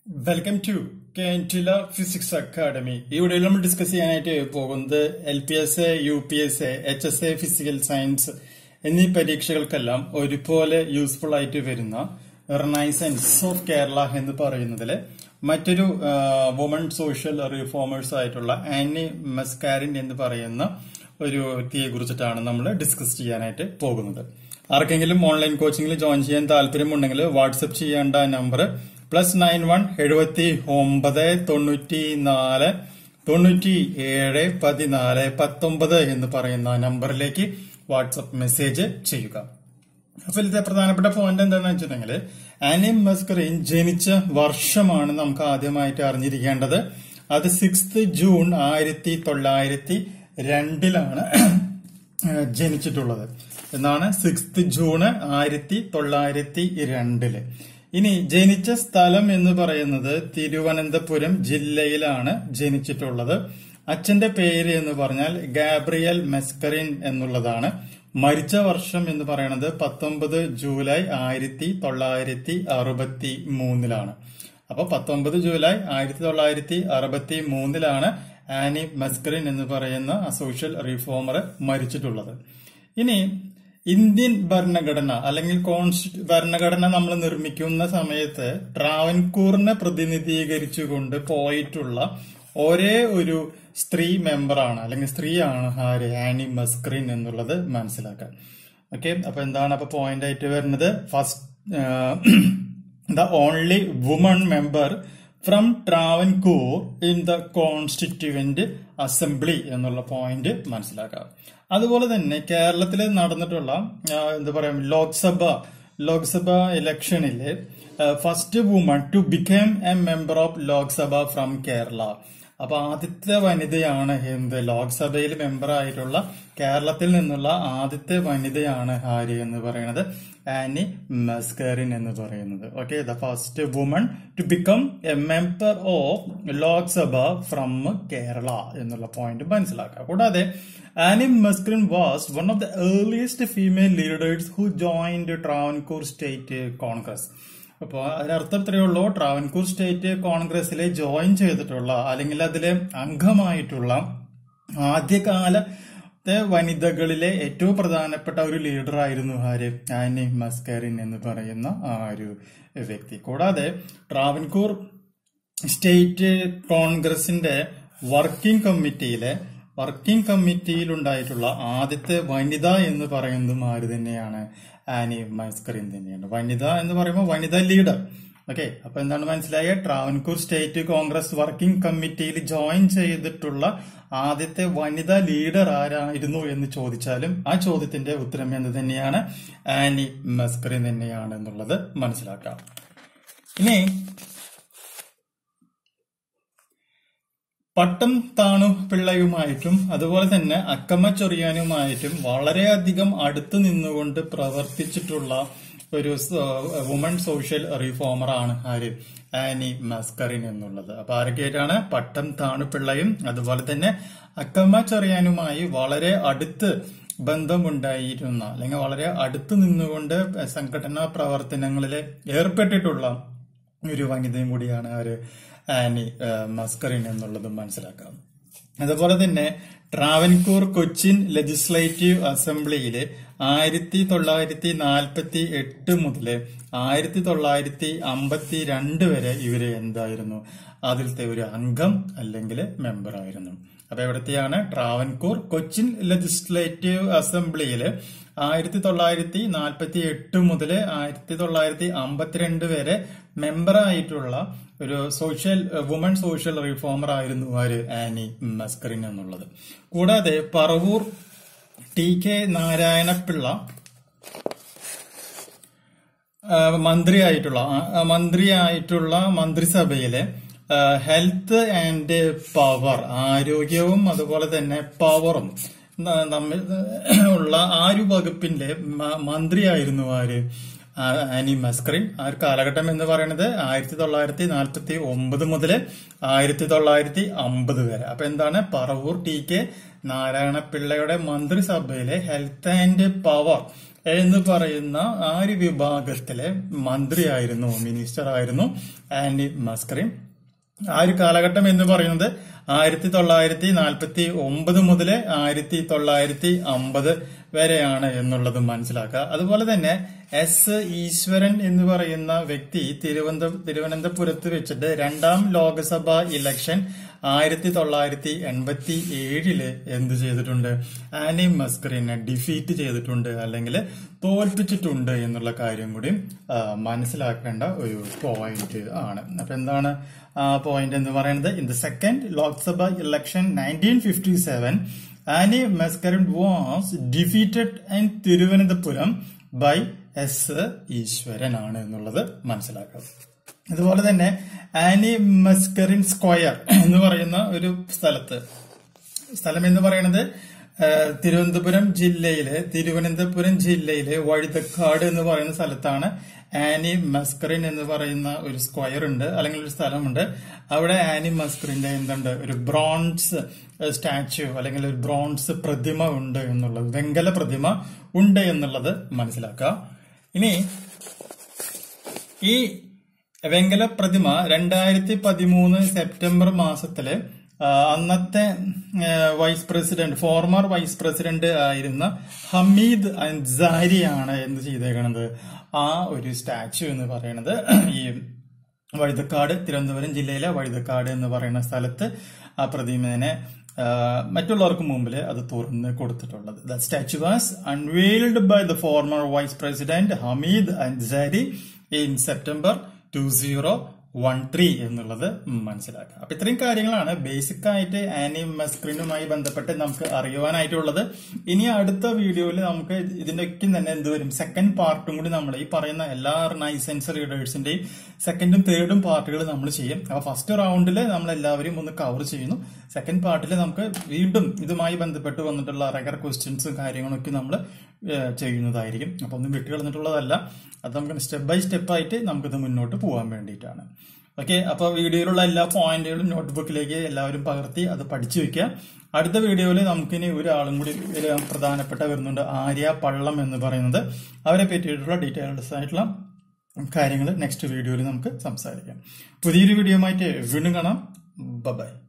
welcome to കാൻറ്റില physics academy ഈ വീഡിയോയിൽ നമ്മൾ ഡിസ്കസ് ചെയ്യാനായിട്ട് പോകുന്നത് L P S A U P S A H S A physical science എന്നീ പരീക്ഷകൾക്കെല്ലാം ഒരുപോലെ യൂസ്ഫുൾ ആയിട്ട് വരുന്ന റിനൈസൻസ് ഓഫ് കേരള എന്ന് പറയുന്നതിലെ മറ്റൊരു വുമൺ സോഷ്യൽ റിഫോമേഴ്സ് ആയിട്ടുള്ള ആനി മെസ്കാരിൻ എന്ന് പറയുന്ന ഒരു വ്യക്തിയെ കുറിച്ചിട്ടാണ് നമ്മൾ ഡിസ്കസ് ചെയ്യാനായിട്ട് പോകുന്നത് ആർക്കെങ്കിലും ഓൺലൈൻ കോച്ചിങ്ങിൽ ജോയിൻ ചെയ്യാൻ താല്പര്യമുണ്ടെങ്കിൽ വാട്സപ്പ് ചെയ്യേണ്ട നമ്പർ പ്ലസ് നയൻ വൺ എഴുപത്തി ഒമ്പത് തൊണ്ണൂറ്റി നാല് തൊണ്ണൂറ്റി ഏഴ് പതിനാല് പത്തൊമ്പത് എന്ന് പറയുന്ന നമ്പറിലേക്ക് വാട്സപ്പ് മെസ്സേജ് ചെയ്യുക അപ്പൊ ഇതിലത്തെ പ്രധാനപ്പെട്ട പോയിന്റ് എന്താണെന്ന് വെച്ചിട്ടുണ്ടെങ്കിൽ ആനി മസ്കറിൻ ജനിച്ച വർഷമാണ് നമുക്ക് ആദ്യമായിട്ട് അറിഞ്ഞിരിക്കേണ്ടത് അത് സിക്സ് ജൂൺ ആയിരത്തി തൊള്ളായിരത്തി രണ്ടിലാണ് ജനിച്ചിട്ടുള്ളത് എന്നാണ് സിക്സ് ജൂൺ ആയിരത്തി തൊള്ളായിരത്തി രണ്ടില് ഇനി ജനിച്ച സ്ഥലം എന്ന് പറയുന്നത് തിരുവനന്തപുരം ജില്ലയിലാണ് ജനിച്ചിട്ടുള്ളത് അച്ഛന്റെ പേര് എന്ന് പറഞ്ഞാൽ ഗാബ്രിയൽ മെസ്കറിൻ എന്നുള്ളതാണ് മരിച്ച വർഷം എന്ന് പറയുന്നത് പത്തൊമ്പത് ജൂലൈ ആയിരത്തി തൊള്ളായിരത്തി അറുപത്തി മൂന്നിലാണ് അപ്പൊ പത്തൊമ്പത് ജൂലൈ ആയിരത്തി തൊള്ളായിരത്തി അറുപത്തി മൂന്നിലാണ് ആനി മസ്കറിൻ എന്ന് പറയുന്ന സോഷ്യൽ റിഫോമർ മരിച്ചിട്ടുള്ളത് ഇനി ഇന്ത്യൻ ഭരണഘടന അല്ലെങ്കിൽ കോൺസ്റ്റിറ്റ്യൂ ഭരണഘടന നമ്മൾ നിർമ്മിക്കുന്ന സമയത്ത് ട്രാവൻകൂറിനെ പ്രതിനിധീകരിച്ചുകൊണ്ട് പോയിട്ടുള്ള ഒരേ ഒരു സ്ത്രീ മെമ്പറാണ് അല്ലെങ്കിൽ സ്ത്രീയാണ് ആര് ആനി മസ്ക്രീൻ എന്നുള്ളത് മനസ്സിലാക്കാൻ ഓക്കെ അപ്പൊ എന്താണ് അപ്പൊ പോയിന്റ് ആയിട്ട് വരുന്നത് first the only woman member from Travancore in the constituent assembly എന്നുള്ള പോയിന്റ് മനസ്സിലാക്കാം അതുപോലെ തന്നെ കേരളത്തിൽ നടന്നിട്ടുള്ള എന്താ പറയാ ലോക്സഭ ലോക്സഭ ഇലക്ഷനിലെ first woman to become a member of Lok Sabha from Kerala അപ്പൊ ആദ്യത്തെ വനിതയാണ് എന്ത് ലോക്സഭയിൽ മെമ്പർ ആയിട്ടുള്ള കേരളത്തിൽ നിന്നുള്ള ആദ്യത്തെ വനിതയാണ് ആര് എന്ന് പറയുന്നത് ആനി മസ്കറിൻ എന്ന് പറയുന്നത് okay the first woman to become a member of Lok Sabha from Kerala എന്നുള്ള പോയിന്റ് മനസ്സിലാക്കുക കൂടാതെ Annie Mascarene was one of the earliest female leaders who joined Travancore state Congress അപ്പോൾ അതിനർത്ഥം ഇത്രയേ ഉള്ളൂ ട്രാവൻകൂർ സ്റ്റേറ്റ് കോൺഗ്രസിലെ ജോയിൻ ചെയ്തിട്ടുള്ള അല്ലെങ്കിൽ അതിലെ അംഗമായിട്ടുള്ള ആദ്യകാലത്തെ വനിതകളിലെ ഏറ്റവും പ്രധാനപ്പെട്ട ഒരു ലീഡർ ആയിരുന്നു ആര് ആനി മസ്കരിൻ എന്ന് പറയുന്ന ആ ഒരു വ്യക്തി കൂടാതെ ട്രാവൻകൂർ സ്റ്റേറ്റ് കോൺഗ്രസിന്റെ വർക്കിംഗ് കമ്മിറ്റിയിലെ വർക്കിംഗ് കമ്മിറ്റിയിൽ ഉണ്ടായിട്ടുള്ള ആദ്യത്തെ വനിത എന്ന് പറയുന്നതും ആര് തന്നെയാണ് ആനി മസ്കറിൻ തന്നെയാണ് വനിത എന്ന് പറയുമ്പോൾ വനിത ലീഡർ ഓക്കെ അപ്പൊ എന്താണ് മനസ്സിലായ ട്രാവൻകൂർ സ്റ്റേറ്റ് കോൺഗ്രസ് വർക്കിംഗ് കമ്മിറ്റിയിൽ ജോയിൻ ചെയ്തിട്ടുള്ള ആദ്യത്തെ വനിതാ ലീഡർ ആരായിരുന്നു എന്ന് ചോദിച്ചാലും ആ ചോദ്യത്തിന്റെ ഉത്തരം എന്ത് തന്നെയാണ് ആനി മസ്കറിൻ തന്നെയാണ് എന്നുള്ളത് മനസ്സിലാക്കാം ഇനി പട്ടം താണു പിള്ളയുമായിട്ടും അതുപോലെ തന്നെ അക്കമ്മ ചൊറിയാനുമായിട്ടും വളരെയധികം അടുത്ത് നിന്നുകൊണ്ട് പ്രവർത്തിച്ചിട്ടുള്ള ഒരു വുമൺ സോഷ്യൽ റിഫോമർ ആണ് ആര് ആനി മസ്കറിൻ എന്നുള്ളത് അപ്പൊ ആരൊക്കെയായിട്ടാണ് പട്ടം താണുപിള്ളയും അതുപോലെ തന്നെ അക്കമ്മ ചൊറിയാനുമായി വളരെ അടുത്ത് ബന്ധമുണ്ടായിരുന്ന അല്ലെങ്കിൽ വളരെ അടുത്ത് നിന്നുകൊണ്ട് സംഘടനാ പ്രവർത്തനങ്ങളിൽ ഏർപ്പെട്ടിട്ടുള്ള ഒരു വനിതയും കൂടിയാണ് ആര് ആനി മസ്കറിൻ എന്നുള്ളത് മനസ്സിലാക്കാം അതുപോലെ തന്നെ ട്രാവൻകൂർ കൊച്ചിൻ ലെജിസ്ലേറ്റീവ് അസംബ്ലിയില് ആയിരത്തി തൊള്ളായിരത്തി നാൽപ്പത്തി എട്ട് മുതൽ ആയിരത്തി തൊള്ളായിരത്തി അമ്പത്തി രണ്ട് വരെ ഇവര് എന്തായിരുന്നു അതിലത്തെ ഒരു അംഗം അല്ലെങ്കിൽ മെമ്പർ ആയിരുന്നു അപ്പൊ എവിടത്തെയാണ് ട്രാവൻകൂർ കൊച്ചിൻ ലെജിസ്ലേറ്റീവ് അസംബ്ലിയില് ആയിരത്തി തൊള്ളായിരത്തി നാൽപ്പത്തി എട്ട് മുതൽ ആയിരത്തി തൊള്ളായിരത്തി അമ്പത്തിരണ്ട് വരെ മെമ്പറായിട്ടുള്ള ഒരു സോഷ്യൽ വുമൺ സോഷ്യൽ റിഫോമർ ആയിരുന്നു ആര് ആനി മസ്കറിൻ എന്നുള്ളത് കൂടാതെ പറവൂർ ടി കെ നാരായണപിള്ള മന്ത്രിയായിട്ടുള്ള മന്ത്രിയായിട്ടുള്ള മന്ത്രിസഭയിലെ ഹെൽത്ത് ആൻഡ് പവർ ആരോഗ്യവും അതുപോലെ തന്നെ പവറും നമ്മിൽ ഉള്ള ആ ഒരു വകുപ്പിന്റെ മന്ത്രിയായിരുന്നു ആര് ആനി മസ്കറിൻ ആ ഒരു കാലഘട്ടം എന്ന് പറയുന്നത് ആയിരത്തി തൊള്ളായിരത്തി നാൽപ്പത്തി ഒമ്പത് മുതൽ ആയിരത്തി തൊള്ളായിരത്തി അമ്പത് വരെ അപ്പൊ എന്താണ് പറവൂർ ടി കെ നാരായണപിള്ളയുടെ മന്ത്രിസഭയിലെ ഹെൽത്ത് ആൻഡ് പവർ എന്ന് പറയുന്ന ആ ഒരു വിഭാഗത്തിലെ മന്ത്രിയായിരുന്നു മിനിസ്റ്റർ ആയിരുന്നു ആന്റി മസ്കറിൻ ആ ഒരു കാലഘട്ടം എന്ന് പറയുന്നത് ആയിരത്തി തൊള്ളായിരത്തി നാൽപ്പത്തി ഒമ്പത് മുതൽ ആയിരത്തി തൊള്ളായിരത്തി അമ്പത് വരെയാണ് എന്നുള്ളത് മനസ്സിലാക്കുക അതുപോലെ തന്നെ എസ് ഈശ്വരൻ എന്ന് പറയുന്ന വ്യക്തി തിരുവനന്ത തിരുവനന്തപുരത്ത് വെച്ചിട്ട് രണ്ടാം ലോക്സഭ ഇലക്ഷൻ ആയിരത്തി തൊള്ളായിരത്തി എൺപത്തി ഏഴില് എന്ത് ചെയ്തിട്ടുണ്ട് ആനി മസ്കറിനെ ഡിഫീറ്റ് ചെയ്തിട്ടുണ്ട് അല്ലെങ്കിൽ തോൽപ്പിച്ചിട്ടുണ്ട് എന്നുള്ള കാര്യം കൂടി ആ, മനസ്സിലാക്കേണ്ട ഒരു പോയിന്റ് ആണ് അപ്പൊ എന്താണ് ആ പോയിന്റ് എന്ന് പറയുന്നത് in the second Lok Sabha election nineteen fifty seven Annie Mascarene was defeated in Thiruvananthapuram by S Easwaran ആണ് എന്നുള്ളത് മനസ്സിലാക്കുക അതുപോലെ തന്നെ ആനി മസ്കറിൻ സ്ക്വയർ എന്ന് പറയുന്ന ഒരു സ്ഥലത്ത് സ്ഥലം എന്ന് പറയുന്നത് ആ, തിരുവനന്തപുരം ജില്ലയിലെ തിരുവനന്തപുരം ജില്ലയിലെ വഴുതക്കാട് എന്ന് പറയുന്ന സ്ഥലത്താണ് ആനി മസ്കറിൻ എന്ന് പറയുന്ന ഒരു സ്ക്വയർ ഉണ്ട് അല്ലെങ്കിൽ ഒരു സ്ഥലമുണ്ട് അവിടെ ആനി മസ്കറിന്റെ എന്തുണ്ട് ഒരു ബ്രോൺസ് സ്റ്റാച്യു അല്ലെങ്കിൽ ഒരു ബ്രോൺസ് പ്രതിമ ഉണ്ട് എന്നുള്ളത് വെങ്കല പ്രതിമ ഉണ്ട് എന്നുള്ളത് മനസ്സിലാക്കുക ഇനി ഈ വെങ്കല പ്രതിമ രണ്ടായിരത്തി പതിമൂന്ന് സെപ്റ്റംബർ മാസത്തില് ആ, അന്നത്തെ ആ, vice president former vice president ആയിരുന്ന ഹമീദ് അൻസാരിയാണ് എന്ത് ചെയ്തേക്കണത് ആ ഒരു സ്റ്റാച്യു എന്ന് പറയുന്നത് ഈ വഴുതക്കാട് തിരുവനന്തപുരം ജില്ലയിലെ വഴുതക്കാട് എന്ന് പറയുന്ന സ്ഥലത്ത് ആ പ്രതിമേനെ ആ, മറ്റുള്ളവർക്ക് മുമ്പിൽ അത് തുറന്ന് കൊടുത്തിട്ടുള്ളത് the statue was unveiled by the former vice president Hamid Ansari in September two zero one three എന്നുള്ളത് മനസ്സിലാക്കുക അപ്പൊ ഇത്രയും കാര്യങ്ങളാണ് ബേസിക് ആയിട്ട് ആനി മസ്ക്രീനുമായി ബന്ധപ്പെട്ട് നമുക്ക് അറിയുവാനായിട്ടുള്ളത് ഇനി അടുത്ത വീഡിയോയിൽ നമുക്ക് ഇതിന്റെയൊക്കെ തന്നെ എന്ത് വരും സെക്കൻഡ് പാർട്ടും കൂടി നമ്മൾ ഈ പറയുന്ന എല്ലാ നൈസൻസ് റീഡേഴ്സിന്റെയും സെക്കൻഡും തേർഡും പാർട്ടുകൾ നമ്മൾ ചെയ്യും അപ്പൊ ഫസ്റ്റ് റൗണ്ടിൽ നമ്മൾ എല്ലാവരും ഒന്ന് കവർ ചെയ്യുന്നു സെക്കൻഡ് പാർട്ടിൽ നമുക്ക് വീണ്ടും ഇതുമായി ബന്ധപ്പെട്ട് വന്നിട്ടുള്ള റെഗർ ക്വസ്റ്റ്യൻസും കാര്യങ്ങളൊക്കെ നമ്മൾ ചെയ്യുന്നതായിരിക്കും അപ്പൊ ഒന്നും വിട്ടുകളഞ്ഞിട്ടുള്ളതല്ല അത് നമുക്ക് സ്റ്റെപ്പ് ബൈ സ്റ്റെപ്പ് ആയിട്ട് നമുക്കിത് മുന്നോട്ട് പോകാൻ വേണ്ടിയിട്ടാണ് ഓക്കെ അപ്പൊ വീഡിയോയിലുള്ള എല്ലാ പോയിന്റുകളും നോട്ട്ബുക്കിലേക്ക് എല്ലാവരും പകർത്തി അത് പഠിച്ചു വെക്കുക അടുത്ത വീഡിയോയിൽ നമുക്കിനി ഒരാളും കൂടി ഒരു പ്രധാനപ്പെട്ട വരുന്നുണ്ട് ആര്യ പള്ളം എന്ന് പറയുന്നത് അവരെ പറ്റിയിട്ടുള്ള ഡീറ്റെയിൽസ് ആയിട്ടുള്ള കാര്യങ്ങൾ നെക്സ്റ്റ് വീഡിയോയിൽ നമുക്ക് സംസാരിക്കാം പുതിയൊരു വീഡിയോ ആയിട്ട് വീണ്ടും കാണാം ബൈ